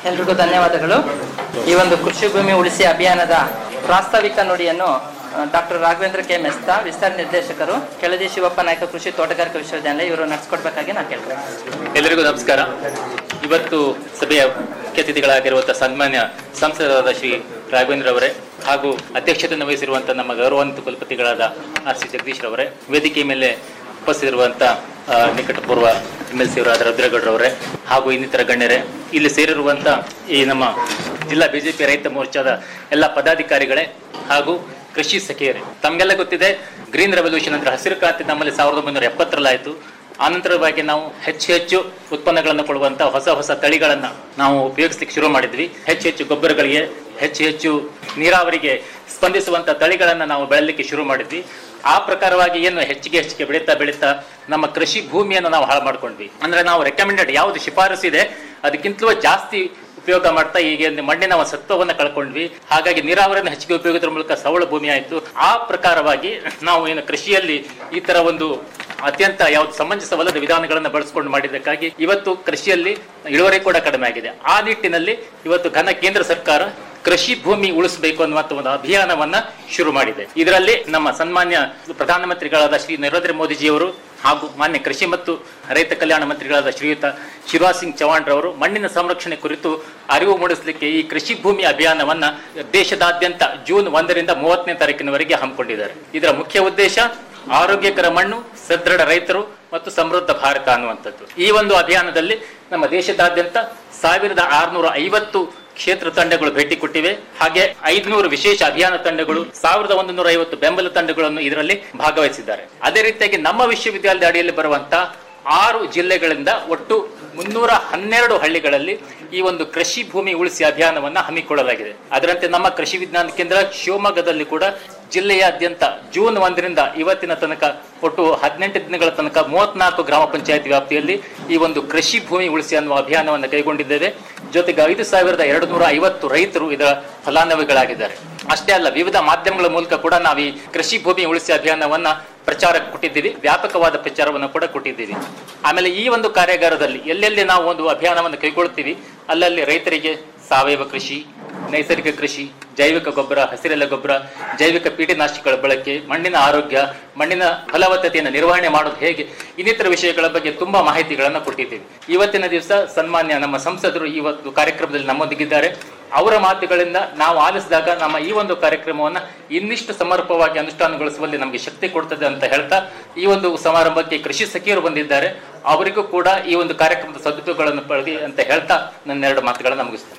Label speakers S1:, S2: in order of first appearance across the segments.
S1: ಎಲ್ರಿಗೂ ಧನ್ಯವಾದಗಳು ಈ ಒಂದು ಕೃಷಿ ಭೂಮಿ ಉಳಿಸಿ ಅಭಿಯಾನದ ಪ್ರಾಸ್ತಾವಿಕ ನುಡಿಯನ್ನು ಡಾಕ್ಟರ್ ರಾಘವೇಂದ್ರ ಕೆ ಮೆಸ್ತಾ ವಿಸ್ತಾರ ನಿರ್ದೇಶಕರು ಕೆಳದಿ ಶಿವಪ್ಪ ನಾಯಕ ಕೃಷಿ ತೋಟಗಾರಿಕಾ ವಿಶ್ವವಿದ್ಯಾಲಯ ಇವರು ನಡೆಸ್ಕೊಡ್ಬೇಕಾಗಿ ನಾನು ಕೇಳ್ತೇನೆ
S2: ಎಲ್ಲರಿಗೂ ನಮಸ್ಕಾರ ಇವತ್ತು ಸಭೆಯ ಮುಖ್ಯ ಅತಿಥಿಗಳಾಗಿರುವಂತಹ ಸನ್ಮಾನ್ಯ ಸಂಸದರಾದ ಶ್ರೀ ರಾಘವೇಂದ್ರ ಅವರೇ ಹಾಗೂ ಅಧ್ಯಕ್ಷತೆಯನ್ನು ವಹಿಸಿರುವಂತಹ ನಮ್ಮ ಗೌರವಾನ್ವಿತ ಕುಲಪತಿಗಳಾದ ಆರ್ ಸಿ ಜಗದೀಶ್ ರವರೇ ವೇದಿಕೆ ಮೇಲೆ ಉಪಸ್ಥಿತಿರುವಂತ ಆ, ನಿಕಟಪೂರ್ವ ಎಮ್ ಎಲ್ ಸಿ ಅವರಾದ ರುದ್ರೇಗೌಡರವರೇ ಹಾಗೂ ಇನ್ನಿತರ ಗಣ್ಯರೇ ಇಲ್ಲಿ ಸೇರಿರುವಂತ ಈ ನಮ್ಮ ಜಿಲ್ಲಾ ಬಿಜೆಪಿ ರೈತ ಮೋರ್ಚಾದ ಎಲ್ಲ ಪದಾಧಿಕಾರಿಗಳೇ ಹಾಗೂ ಕೃಷಿ ಸಖಿಯರೇ ತಮಗೆಲ್ಲ ಗೊತ್ತಿದೆ ಗ್ರೀನ್ ರೆವಲ್ಯೂಷನ್ ಅಂದ್ರೆ ಹಸಿರು ಕ್ರಾಂತಿ ನಮ್ಮಲ್ಲಿ ಸಾವಿರದ ಒಂಬೈನೂರ ಎಪ್ಪತ್ತರಲ್ಲಾಯಿತು ಆನಂತರವಾಗಿ ನಾವು ಹೆಚ್ಚು ಹೆಚ್ಚು ಉತ್ಪನ್ನಗಳನ್ನು ಕೊಡುವಂತ ಹೊಸ ಹೊಸ ತಳಿಗಳನ್ನ ನಾವು ಉಪಯೋಗಿಸ್ಲಿಕ್ಕೆ ಶುರು ಮಾಡಿದ್ವಿ ಹೆಚ್ಚು ಹೆಚ್ಚು ಗೊಬ್ಬರಗಳಿಗೆ ಹೆಚ್ಚು ಹೆಚ್ಚು ನೀರಾವರಿಗೆ ಸ್ಪಂದಿಸುವಂತ ತಳಿಗಳನ್ನ ನಾವು ಬೆಳಲಿಕ್ಕೆ ಶುರು ಮಾಡಿದ್ವಿ ಆ ಪ್ರಕಾರವಾಗಿ ಏನು ಹೆಚ್ಚಿಗೆ ಹೆಚ್ಚಿಗೆ ಬೆಳೀತಾ ಬೆಳೀತಾ ನಮ್ಮ ಕೃಷಿ ಭೂಮಿಯನ್ನು ನಾವು ಹಾಳು ಮಾಡ್ಕೊಂಡ್ವಿ ಅಂದ್ರೆ ನಾವು ರೆಕಮೆಂಡೆಡ್ ಯಾವುದು ಶಿಫಾರಸು ಇದೆ ಅದಕ್ಕಿಂತಲೂ ಜಾಸ್ತಿ ಉಪಯೋಗ ಮಾಡ್ತಾ ಈಗ ಒಂದು ಮಣ್ಣಿನ ಒಂದು ಸತ್ವವನ್ನು ಕಳ್ಕೊಂಡ್ವಿ ಹಾಗಾಗಿ ನೀರಾವರಿಯನ್ನು ಹೆಚ್ಚಿಗೆ ಉಪಯೋಗದ ಮೂಲಕ ಸವಳ ಭೂಮಿ ಆಯಿತು ಆ ಪ್ರಕಾರವಾಗಿ ನಾವು ಏನು ಕೃಷಿಯಲ್ಲಿ ಈ ತರ ಒಂದು ಅತ್ಯಂತ ಯಾವ್ದು ಸಮಂಜಸವಲ್ಲದ ವಿಧಾನಗಳನ್ನು ಬಳಸಿಕೊಂಡು ಮಾಡಿದ್ದಕ್ಕಾಗಿ ಇವತ್ತು ಕೃಷಿಯಲ್ಲಿ ಇಳುವರಿ ಕೂಡ ಕಡಿಮೆ ಆಗಿದೆ ಆ ನಿಟ್ಟಿನಲ್ಲಿ ಇವತ್ತು ಘನ ಕೇಂದ್ರ ಸರ್ಕಾರ ಕೃಷಿ ಭೂಮಿ ಉಳಿಸಬೇಕು ಅನ್ನುವಂಥ ಒಂದು ಅಭಿಯಾನವನ್ನ ಶುರು ಮಾಡಿದೆ ಇದರಲ್ಲಿ ನಮ್ಮ ಸನ್ಮಾನ್ಯ ಪ್ರಧಾನಮಂತ್ರಿಗಳಾದ ಶ್ರೀ ನರೇಂದ್ರ ಮೋದಿಜಿಯವರು ಹಾಗೂ ಮಾನ್ಯ ಕೃಷಿ ಮತ್ತು ರೈತ ಕಲ್ಯಾಣ ಮಂತ್ರಿಗಳಾದ ಶ್ರೀಯುತ ಶಿವರಾಜ್ ಸಿಂಗ್ ಚೌಹಾಣ್ ರವರು ಮಣ್ಣಿನ ಸಂರಕ್ಷಣೆ ಕುರಿತು ಅರಿವು ಮೂಡಿಸಲಿಕ್ಕೆ ಈ ಕೃಷಿ ಭೂಮಿ ಅಭಿಯಾನವನ್ನ ದೇಶದಾದ್ಯಂತ ಜೂನ್ ಒಂದರಿಂದ ಮೂವತ್ತನೇ ತಾರೀಕಿನವರೆಗೆ ಹಮ್ಮಿಕೊಂಡಿದ್ದಾರೆ ಇದರ ಮುಖ್ಯ ಉದ್ದೇಶ ಆರೋಗ್ಯಕರ ಮಣ್ಣು ಸದೃಢ ರೈತರು ಮತ್ತು ಸಮೃದ್ಧ ಭಾರತ ಅನ್ನುವಂಥದ್ದು ಈ ಒಂದು ಅಭಿಯಾನದಲ್ಲಿ ನಮ್ಮ ದೇಶದಾದ್ಯಂತ ಸಾವಿರದ ಆರುನೂರ ಐವತ್ತು ಕ್ಷೇತ್ರ ತಂಡಗಳು ಭೇಟಿ ಕೊಟ್ಟಿವೆ ಹಾಗೆ ಐದುನೂರು ವಿಶೇಷ ಅಭಿಯಾನ ತಂಡಗಳು ಸಾವಿರದ ಒಂದು ನೂರ ಐವತ್ತು ಬೆಂಬಲ ತಂಡಗಳನ್ನು ಇದರಲ್ಲಿ ಭಾಗವಹಿಸಿದ್ದಾರೆ ಅದೇ ರೀತಿಯಾಗಿ ನಮ್ಮ ವಿಶ್ವವಿದ್ಯಾಲಯದ ಅಡಿಯಲ್ಲಿ ಬರುವಂತ ಆರು ಜಿಲ್ಲೆಗಳಿಂದ ಒಟ್ಟು ಮುನ್ನೂರ ಹನ್ನೆರಡು ಹಳ್ಳಿಗಳಲ್ಲಿ ಈ ಒಂದು ಕೃಷಿ ಭೂಮಿ ಉಳಿಸಿ ಅಭಿಯಾನವನ್ನ ಹಮ್ಮಿಕೊಳ್ಳಲಾಗಿದೆ ಅದರಂತೆ ನಮ್ಮ ಕೃಷಿ ವಿಜ್ಞಾನ ಕೇಂದ್ರ ಶಿವಮೊಗ್ಗದಲ್ಲಿ ಕೂಡ ಜಿಲ್ಲೆಯಾದ್ಯಂತ ಜೂನ್ ಒಂದರಿಂದ ಇವತ್ತಿನ ತನಕ ಒಟ್ಟು ಹದಿನೆಂಟು ದಿನಗಳ ತನಕ ಮೂವತ್ನಾಲ್ಕು ಗ್ರಾಮ ಪಂಚಾಯತ್ ವ್ಯಾಪ್ತಿಯಲ್ಲಿ ಈ ಒಂದು ಕೃಷಿ ಭೂಮಿ ಉಳಿಸಿ ಅನ್ನುವ ಅಭಿಯಾನವನ್ನು ಕೈಗೊಂಡಿದ್ದೇವೆ ಜೊತೆಗೆ ಐದು ಸಾವಿರದ ಎರಡು ನೂರ ಐವತ್ತು ರೈತರು ಇದರ ಫಲಾನುಭವಿಗಳಾಗಿದ್ದಾರೆ ಅಷ್ಟೇ ಅಲ್ಲ ವಿವಿಧ ಮಾಧ್ಯಮಗಳ ಮೂಲಕ ಕೂಡ ನಾವು ಈ ಕೃಷಿ ಭೂಮಿ ಉಳಿಸಿ ಅಭಿಯಾನವನ್ನ ಪ್ರಚಾರಕ್ಕೆ ಕೊಟ್ಟಿದ್ದೀವಿ ವ್ಯಾಪಕವಾದ ಪ್ರಚಾರವನ್ನು ಕೂಡ ಕೊಟ್ಟಿದ್ದೀವಿ ಆಮೇಲೆ ಈ ಒಂದು ಕಾರ್ಯಾಗಾರದಲ್ಲಿ ಎಲ್ಲೆಲ್ಲಿ ನಾವು ಒಂದು ಅಭಿಯಾನವನ್ನು ಕೈಗೊಳ್ತೀವಿ ಅಲ್ಲಲ್ಲಿ ರೈತರಿಗೆ ಸಾವಯವ ಕೃಷಿ ನೈಸರ್ಗಿಕ ಕೃಷಿ ಜೈವಿಕ ಗೊಬ್ಬರ ಹಸಿರೆಲೆ ಗೊಬ್ಬರ ಜೈವಿಕ ಕೀಟನಾಶಕಗಳ ಬಳಕೆ ಮಣ್ಣಿನ ಆರೋಗ್ಯ ಮಣ್ಣಿನ ಫಲವತ್ತತೆಯನ್ನು ನಿರ್ವಹಣೆ ಮಾಡೋದು ಹೇಗೆ ಇನ್ನಿತರ ವಿಷಯಗಳ ಬಗ್ಗೆ ತುಂಬಾ ಮಾಹಿತಿಗಳನ್ನು ಕೊಟ್ಟಿದ್ದೀವಿ ಇವತ್ತಿನ ದಿವಸ ಸನ್ಮಾನ್ಯ ನಮ್ಮ ಸಂಸದರು ಈ ಒಂದು ಕಾರ್ಯಕ್ರಮದಲ್ಲಿ ನಮ್ಮೊಂದಿಗಿದ್ದಾರೆ ಅವರ ಮಾತುಗಳಿಂದ ನಾವು ಆಲಿಸಿದಾಗ ನಮ್ಮ ಈ ಒಂದು ಕಾರ್ಯಕ್ರಮವನ್ನ ಇನ್ನಿಷ್ಟು ಸಮರ್ಪವಾಗಿ ಅನುಷ್ಠಾನಗೊಳಿಸುವಲ್ಲಿ ನಮಗೆ ಶಕ್ತಿ ಕೊಡ್ತದೆ ಅಂತ ಹೇಳ್ತಾ ಈ ಒಂದು ಸಮಾರಂಭಕ್ಕೆ ಕೃಷಿ ಸಖಿಯರು ಬಂದಿದ್ದಾರೆ ಅವರಿಗೂ ಕೂಡ ಈ ಒಂದು ಕಾರ್ಯಕ್ರಮದ ಸದುಪಯೋಗಗಳನ್ನು ಪಡೆದಿ ಅಂತ ಹೇಳ್ತಾ ನನ್ನ ಎರಡು ಮಾತುಗಳನ್ನು ಮುಗಿಸ್ತೇನೆ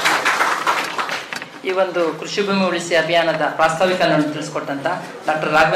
S1: ಈ ಒಂದು ಕೃಷಿ ಭೂಮಿ ಉಳಿಸಿ ಅಭಿಯಾನದ ಪ್ರಾಸ್ತಾವಿಕ ತಿಳಿಸ್ಕೊಟ್ಟಂತ ಡಾಕ್ಟರ್ ರಾಘವೇಂದ್ರ